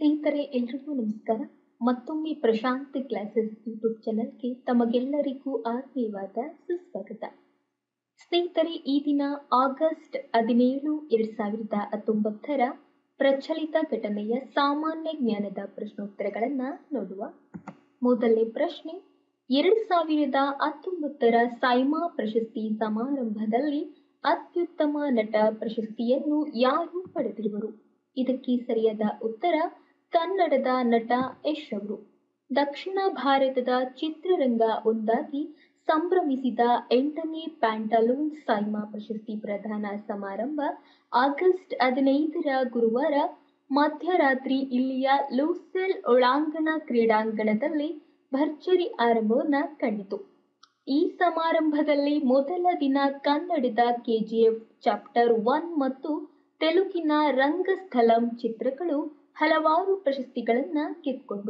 ಸ್ನೇಹಿತರೆ ಎಲ್ರಿಗೂ ನಮಸ್ಕಾರ ಮತ್ತೊಮ್ಮೆ ಪ್ರಶಾಂತ್ ಕ್ಲಾಸಸ್ ಯೂಟ್ಯೂಬ್ ಚಾನಲ್ಗೆ ತಮಗೆಲ್ಲರಿಗೂ ಆತ್ಮೀಯವಾದ ಸುಸ್ವಾಗತ ಸ್ನೇಹಿತರೆ ಈ ದಿನ ಆಗಸ್ಟ್ ಹದಿನೇಳು ಎರಡ್ ಸಾವಿರದ ಹತ್ತೊಂಬತ್ತರ ಪ್ರಚಲಿತ ಘಟನೆಯ ಸಾಮಾನ್ಯ ಜ್ಞಾನದ ಪ್ರಶ್ನೋತ್ತರಗಳನ್ನ ನೋಡುವ ಮೊದಲನೇ ಪ್ರಶ್ನೆ ಎರಡ್ ಸಾವಿರದ ಹತ್ತೊಂಬತ್ತರ ಸೈಮಾ ಪ್ರಶಸ್ತಿ ಸಮಾರಂಭದಲ್ಲಿ ಅತ್ಯುತ್ತಮ ನಟ ಪ್ರಶಸ್ತಿಯನ್ನು ಯಾರು ಪಡೆದಿರುವರು ಇದಕ್ಕೆ ಸರಿಯಾದ ಉತ್ತರ ಕನ್ನಡದ ನಟ ಯಶ್ ಅವರು ದಕ್ಷಿಣ ಭಾರತದ ಚಿತ್ರರಂಗ ಒಂದಾಗಿ ಸಂಭ್ರಮಿಸಿದ ಎಂಟನೇ ಪ್ಯಾಂಟಲೂನ್ ಸೈಮಾ ಪ್ರಶಸ್ತಿ ಪ್ರದಾನ ಸಮಾರಂಭ ಆಗಸ್ಟ್ ಹದಿನೈದರ ಗುರುವಾರ ಮಧ್ಯರಾತ್ರಿ ಇಲ್ಲಿಯ ಲೂಸೆಲ್ ಒಳಾಂಗಣ ಕ್ರೀಡಾಂಗಣದಲ್ಲಿ ಭರ್ಜರಿ ಆರಂಭವನ್ನ ಕಂಡಿತು ಈ ಸಮಾರಂಭದಲ್ಲಿ ಮೊದಲ ದಿನ ಕನ್ನಡದ ಕೆಜಿಎಫ್ ಚಾಪ್ಟರ್ ಒನ್ ಮತ್ತು ತೆಲುಗಿನ ರಂಗಸ್ಥಲಂ ಚಿತ್ರಗಳು ಹಲವಾರು ಪ್ರಶಸ್ತಿಗಳನ್ನ ಗೆದ್ದುಕೊಂಡು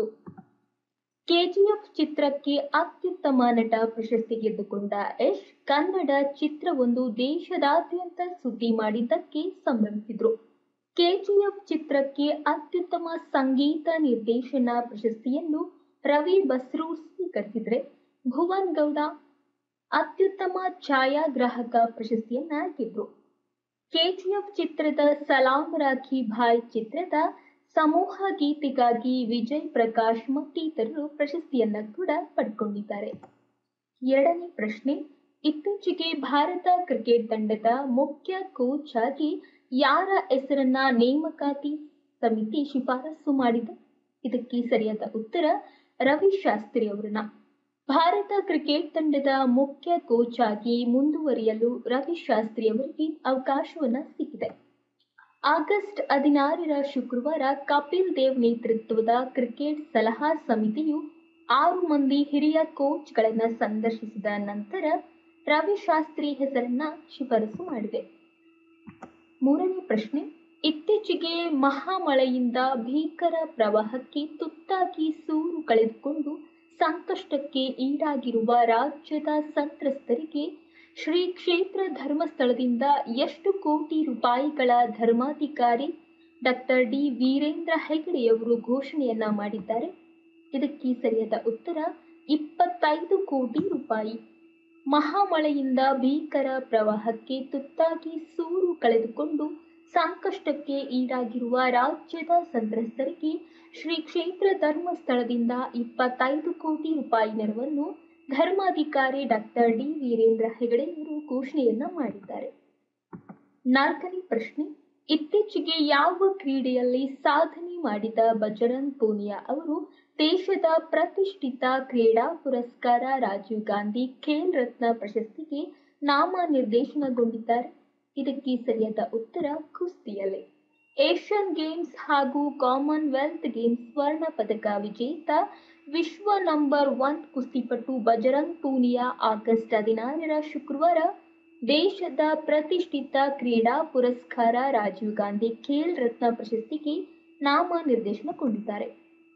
ಕೆಜಿಎಫ್ ಚಿತ್ರಕ್ಕೆ ಅತ್ಯುತ್ತಮ ನಟ ಪ್ರಶಸ್ತಿ ಗೆದ್ದುಕೊಂಡ ಯಶ್ ಕನ್ನಡ ಚಿತ್ರವೊಂದು ದೇಶದಾದ್ಯಂತ ಸುದ್ದಿ ಮಾಡಿದ್ದಕ್ಕೆ ಸಂಭ್ರಮಿಸಿದ್ರು ಕೆಜಿಎಫ್ ಚಿತ್ರಕ್ಕೆ ಅತ್ಯುತ್ತಮ ಸಂಗೀತ ನಿರ್ದೇಶನ ಪ್ರಶಸ್ತಿಯನ್ನು ರವಿ ಬಸ್ರೂರ್ ಸ್ವೀಕರಿಸಿದ್ರೆ ಭುವನ್ ಗೌಡ ಅತ್ಯುತ್ತಮ ಛಾಯಾಗ್ರಾಹಕ ಪ್ರಶಸ್ತಿಯನ್ನ ಗೆದ್ರು ಕೆಜಿಎಫ್ ಚಿತ್ರದ ಸಲಾಂ ರಾಖಿ ಭಾಯ್ ಚಿತ್ರದ ಸಮೂಹ ಗೀತೆಗಾಗಿ ವಿಜಯ್ ಪ್ರಕಾಶ್ ಮತ್ತಿತರರು ಪ್ರಶಸ್ತಿಯನ್ನ ಕೂಡ ಪಡ್ಕೊಂಡಿದ್ದಾರೆ ಎರಡನೇ ಪ್ರಶ್ನೆ ಇತ್ತೀಚೆಗೆ ಭಾರತ ಕ್ರಿಕೆಟ್ ತಂಡದ ಮುಖ್ಯ ಕೋಚ್ ಆಗಿ ಯಾರ ಹೆಸರನ್ನ ನೇಮಕಾತಿ ಸಮಿತಿ ಶಿಫಾರಸು ಮಾಡಿದೆ ಇದಕ್ಕೆ ಸರಿಯಾದ ಉತ್ತರ ರವಿ ಶಾಸ್ತ್ರಿ ಅವರನ್ನ ಭಾರತ ಕ್ರಿಕೆಟ್ ತಂಡದ ಮುಖ್ಯ ಕೋಚ್ ಆಗಿ ಮುಂದುವರಿಯಲು ರವಿ ಶಾಸ್ತ್ರಿ ಅವರಿಗೆ ಅವಕಾಶವನ್ನ ಸಿಕ್ಕಿದೆ ಆಗಸ್ಟ್ ಹದಿನಾರರ ಶುಕ್ರವಾರ ಕಪಿಲ್ ದೇವ್ ನೇತೃತ್ವದ ಕ್ರಿಕೆಟ್ ಸಲಹಾ ಸಮಿತಿಯು ಆರು ಮಂದಿ ಹಿರಿಯ ಕೋಚ್ಗಳನ್ನ ಸಂದರ್ಶಿಸಿದ ನಂತರ ರವಿ ಶಾಸ್ತ್ರಿ ಹೆಸರನ್ನ ಶಿಫಾರಸು ಮಾಡಿದೆ ಮೂರನೇ ಪ್ರಶ್ನೆ ಇತ್ತೀಚೆಗೆ ಮಹಾಮಳೆಯಿಂದ ಭೀಕರ ಪ್ರವಾಹಕ್ಕೆ ತುತ್ತಾಗಿ ಸೂರು ಕಳೆದುಕೊಂಡು ಸಂಕಷ್ಟಕ್ಕೆ ಈಡಾಗಿರುವ ರಾಜ್ಯದ ಸಂತ್ರಸ್ತರಿಗೆ ಶ್ರೀ ಕ್ಷೇತ್ರ ಧರ್ಮಸ್ಥಳದಿಂದ ಎಷ್ಟು ಕೋಟಿ ರೂಪಾಯಿಗಳ ಧರ್ಮಾಧಿಕಾರಿ ಡಾಕ್ಟರ್ ಡಿ ವೀರೇಂದ್ರ ಹೆಗಡೆಯವರು ಘೋಷಣೆಯನ್ನ ಮಾಡಿದ್ದಾರೆ ಇದಕ್ಕೆ ಸರಿಯಾದ ಉತ್ತರ ಇಪ್ಪತ್ತೈದು ಕೋಟಿ ರೂಪಾಯಿ ಮಹಾಮಳೆಯಿಂದ ಭೀಕರ ಪ್ರವಾಹಕ್ಕೆ ತುತ್ತಾಗಿ ಸೂರು ಕಳೆದುಕೊಂಡು ಸಂಕಷ್ಟಕ್ಕೆ ಈಡಾಗಿರುವ ರಾಜ್ಯದ ಸಂತ್ರಸ್ತರಿಗೆ ಶ್ರೀ ಕ್ಷೇತ್ರ ಧರ್ಮಸ್ಥಳದಿಂದ ಇಪ್ಪತ್ತೈದು ಕೋಟಿ ರೂಪಾಯಿ ನೆರವನ್ನು ಧರ್ಮಾಧಿಕಾರಿ ಡಾಕ್ಟರ್ ಡಿ ವೀರೇಂದ್ರ ಹೆಗಡೆಯವರು ಘೋಷಣೆಯನ್ನ ಮಾಡಿದ್ದಾರೆ ನಾಲ್ಕನೇ ಪ್ರಶ್ನೆ ಇತ್ತೀಚೆಗೆ ಯಾವ ಕ್ರೀಡೆಯಲ್ಲಿ ಸಾಧನೆ ಮಾಡಿದ ಬಜರಂಗ್ ಪೂನಿಯಾ ಅವರು ದೇಶದ ಪ್ರತಿಷ್ಠಿತ ಕ್ರೀಡಾ ಪುರಸ್ಕಾರ ರಾಜೀವ್ ಗಾಂಧಿ ಖೇಲ್ ರತ್ನ ಪ್ರಶಸ್ತಿಗೆ ನಾಮನಿರ್ದೇಶನಗೊಂಡಿದ್ದಾರೆ ಇದಕ್ಕೆ ಸರಿಯಾದ ಉತ್ತರ ಕುಸ್ತಿಯಲ್ಲಿ ಏಷ್ಯನ್ ಗೇಮ್ಸ್ ಹಾಗೂ ಕಾಮನ್ವೆಲ್ತ್ ಗೇಮ್ಸ್ ಸ್ವರ್ಣ ಪದಕ ವಿಜೇತ ವಿಶ್ವ ನಂಬರ್ ಒನ್ ಕುಸ್ತಿಪಟು ಬಜರಂಗ್ ಪೂನಿಯಾ ಆಗಸ್ಟ್ ಹದಿನಾರರ ಶುಕ್ರವಾರ ದೇಶದ ಪ್ರತಿಷ್ಠಿತ ಕ್ರೀಡಾ ಪುರಸ್ಕಾರ ರಾಜೀವ್ ಗಾಂಧಿ ಖೇಲ್ ರತ್ನ ಪ್ರಶಸ್ತಿಗೆ ನಾಮನಿರ್ದೇಶನಗೊಂಡಿದ್ದಾರೆ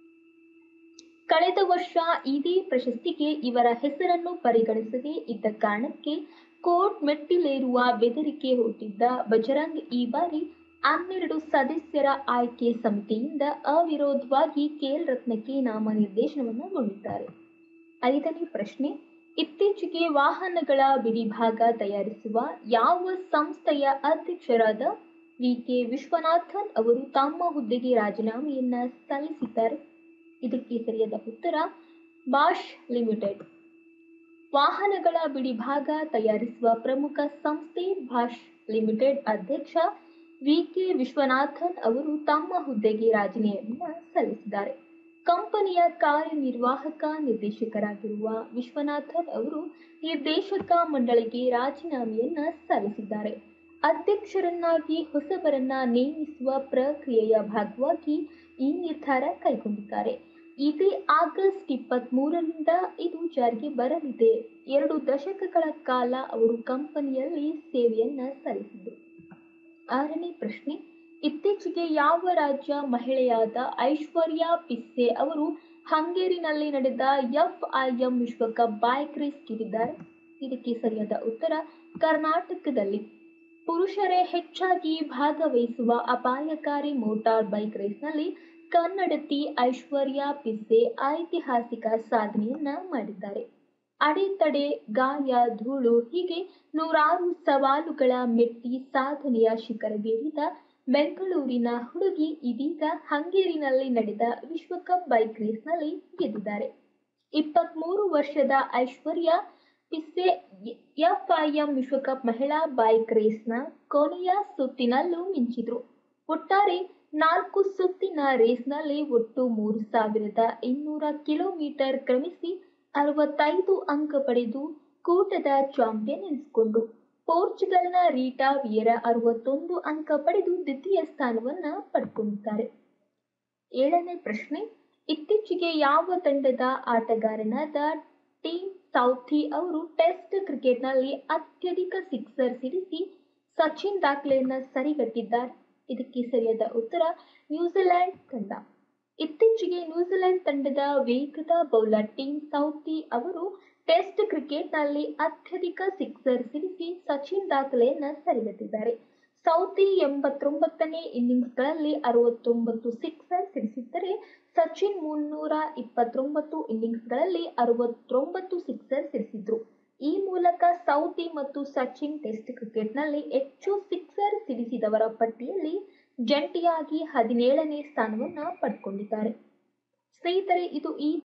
ಕಳೆದ ವರ್ಷ ಇದೇ ಪ್ರಶಸ್ತಿಗೆ ಇವರ ಹೆಸರನ್ನು ಪರಿಗಣಿಸದೇ ಇದ್ದ ಕಾರಣಕ್ಕೆ ಕೋರ್ಟ್ ಮೆಟ್ಟಿಲೇರುವ ಬೆದರಿಕೆ ಹುಟ್ಟಿದ್ದ ಬಜರಂಗ್ ಈ ಬಾರಿ ಹನ್ನೆರಡು ಸದಸ್ಯರ ಆಯ್ಕೆ ಸಮಿತಿಯಿಂದ ಅವಿರೋಧವಾಗಿ ಖೇಲ್ ರತ್ನಕ್ಕೆ ನಾಮನಿರ್ದೇಶನವನ್ನಗೊಂಡಿದ್ದಾರೆ ಐದನೇ ಪ್ರಶ್ನೆ ಇತ್ತೀಚೆಗೆ ವಾಹನಗಳ ಬಿಡಿಭಾಗ ತಯಾರಿಸುವ ಯಾವ ಸಂಸ್ಥೆಯ ಅಧ್ಯಕ್ಷರಾದ ವಿ ಕೆ ವಿಶ್ವನಾಥನ್ ಅವರು ತಮ್ಮ ಹುದ್ದೆಗೆ ರಾಜೀನಾಮೆಯನ್ನ ಸಲ್ಲಿಸಿದ್ದಾರೆ ಇದಕ್ಕೆ ಸರಿಯಾದ ಉತ್ತರ ಬಾಷ್ ಲಿಮಿಟೆಡ್ ವಾಹನಗಳ ಬಿಡಿಭಾಗ ತಯಾರಿಸುವ ಪ್ರಮುಖ ಸಂಸ್ಥೆ ಬಾಷ್ ಲಿಮಿಟೆಡ್ ಅಧ್ಯಕ್ಷ ವಿ ಕೆ ವಿಶ್ವನಾಥನ್ ಅವರು ತಮ್ಮ ಹುದ್ದೆಗೆ ರಾಜೀನಾಮೆಯನ್ನ ಸಲ್ಲಿಸಿದ್ದಾರೆ ಕಂಪನಿಯ ಕಾರ್ಯನಿರ್ವಾಹಕ ನಿರ್ದೇಶಕರಾಗಿರುವ ವಿಶ್ವನಾಥನ್ ಅವರು ನಿರ್ದೇಶಕ ಮಂಡಳಿಗೆ ರಾಜೀನಾಮೆಯನ್ನ ಸಲ್ಲಿಸಿದ್ದಾರೆ ಅಧ್ಯಕ್ಷರನ್ನಾಗಿ ಹೊಸಬರನ್ನ ನೇಮಿಸುವ ಪ್ರಕ್ರಿಯೆಯ ಭಾಗವಾಗಿ ಈ ನಿರ್ಧಾರ ಕೈಗೊಂಡಿದ್ದಾರೆ ಇದೇ ಆಗಸ್ಟ್ ಇಪ್ಪತ್ತ್ ಮೂರರಿಂದ ಇದು ಜಾರಿಗೆ ಬರಲಿದೆ ಎರಡು ದಶಕಗಳ ಕಾಲ ಅವರು ಕಂಪನಿಯಲ್ಲಿ ಸೇವೆಯನ್ನ ಸಲ್ಲಿಸಿದರು ಆರನೇ ಪ್ರಶ್ನೆ ಇತ್ತೀಚೆಗೆ ಯಾವ ರಾಜ್ಯ ಮಹಿಳೆಯಾದ ಐಶ್ವರ್ಯಾ ಪಿಸ್ಸೆ ಅವರು ಹಂಗೇರಿನಲ್ಲಿ ನಡೆದ ಎಫ್ಐಎಂ ವಿಶ್ವಕಪ್ ಬೈಕ್ ರೇಸ್ ಗೆದ್ದಿದ್ದಾರೆ ಇದಕ್ಕೆ ಸರಿಯಾದ ಉತ್ತರ ಕರ್ನಾಟಕದಲ್ಲಿ ಪುರುಷರೇ ಹೆಚ್ಚಾಗಿ ಭಾಗವಹಿಸುವ ಅಪಾಯಕಾರಿ ಮೋಟಾರ್ ಬೈಕ್ ರೇಸ್ನಲ್ಲಿ ಕನ್ನಡತಿ ಐಶ್ವರ್ಯ ಪಿಸ್ಸೆ ಐತಿಹಾಸಿಕ ಸಾಧನೆಯನ್ನ ಮಾಡಿದ್ದಾರೆ ಅಡೆತಡೆ ಗಾಯ ಧೂಳು ಹೀಗೆ ನೂರಾರು ಸವಾಲುಗಳ ಮೆಟ್ಟಿ ಸಾಧನೆಯ ಶಿಖರಗೇರಿದ ಬೆಂಗಳೂರಿನ ಹುಡುಗಿ ಇದೀಗ ಹಂಗೇರಿನಲ್ಲಿ ನಡೆದ ವಿಶ್ವಕಪ್ ಬೈಕ್ ರೇಸ್ನಲ್ಲಿ ಗೆದ್ದಿದ್ದಾರೆ ಇಪ್ಪತ್ಮೂರು ವರ್ಷದ ಐಶ್ವರ್ಯ ಪಿಸ್ಸೆ ಎಫ್ಐಎಂ ವಿಶ್ವಕಪ್ ಮಹಿಳಾ ಬೈಕ್ ರೇಸ್ನ ಕೊನೆಯ ಸುತ್ತಿನಲ್ಲೂ ಮಿಂಚಿದ್ರು ಒಟ್ಟಾರೆ ನಾಲ್ಕು ಸುತ್ತಿನ ರೇಸ್ನಲ್ಲಿ ಒಟ್ಟು ಮೂರು ಸಾವಿರದ ಇನ್ನೂರ ಕಿಲೋಮೀಟರ್ ಕ್ರಮಿಸಿ ಅರವತ್ತೈದು ಅಂಕ ಪಡೆದು ಕೂಟದ ಚಾಂಪಿಯನ್ ಎನಿಸಿಕೊಂಡ್ರು ಪೋರ್ಚುಗಲ್ನ ರೀಟಾ ವಿಯರ ಅರವತ್ತೊಂದು ಅಂಕ ಪಡೆದು ದ್ವಿತೀಯ ಸ್ಥಾನವನ್ನ ಪಡ್ಕೊಂಡಿದ್ದಾರೆ ಏಳನೇ ಪ್ರಶ್ನೆ ಇತ್ತೀಚೆಗೆ ಯಾವ ತಂಡದ ಆಟಗಾರನಾದ ಟೀಮ್ ಸೌಥಿ ಅವರು ಟೆಸ್ಟ್ ಕ್ರಿಕೆಟ್ನಲ್ಲಿ ಅತ್ಯಧಿಕ ಸಿಕ್ಸರ್ ಸಿಡಿಸಿ ಸಚಿನ್ ದಾಖಲೆಯನ್ನ ಸರಿಗಟ್ಟಿದ್ದಾರೆ ಇದಕ್ಕೆ ಸರಿಯಾದ ಉತ್ತರ ನ್ಯೂಜಿಲೆಂಡ್ ತಂಡ ಇತ್ತೀಚೆಗೆ ನ್ಯೂಜಿಲೆಂಡ್ ತಂಡದ ವೇಗದ ಬೌಲರ್ ಟೀಮ್ ಸೌಥಿ ಅವರು ಟೆಸ್ಟ್ ಕ್ರಿಕೆಟ್ನಲ್ಲಿ ಅತ್ಯಧಿಕ ಸಿಕ್ಸರ್ ಸಿಡಿಸಿ ಸಚಿನ್ ದಾಖಲೆಯನ್ನ ಸರಿಗಟ್ಟಿದ್ದಾರೆ ಸೌತಿ ಎಂಬತ್ತೊಂಬತ್ತನೇ ಇನ್ನಿಂಗ್ಸ್ಗಳಲ್ಲಿ ಅರವತ್ತೊಂಬತ್ತು ಸಿಕ್ಸರ್ ಸಿಡಿಸಿದ್ದರೆ ಸಚಿನ್ ಮುನ್ನೂರ ಇಪ್ಪತ್ತೊಂಬತ್ತು ಇನ್ನಿಂಗ್ಸ್ಗಳಲ್ಲಿ ಅರವತ್ತೊಂಬತ್ತು ಸಿಕ್ಸರ್ ಸಿಡಿಸಿದ್ರು ಈ ಮೂಲಕ ಸೌತಿ ಮತ್ತು ಸಚಿನ್ ಟೆಸ್ಟ್ ಕ್ರಿಕೆಟ್ನಲ್ಲಿ ಹೆಚ್ಚು ಸಿಕ್ಸರ್ ಸಿಡಿಸಿದವರ ಪಟ್ಟಿಯಲ್ಲಿ ಜಂಟಿಯಾಗಿ ಹದಿನೇಳನೇ ಸ್ಥಾನವನ್ನ ಪಡ್ಕೊಂಡಿದ್ದಾರೆ ಸ್ನೇಹಿತರೆ ಇದು ಈ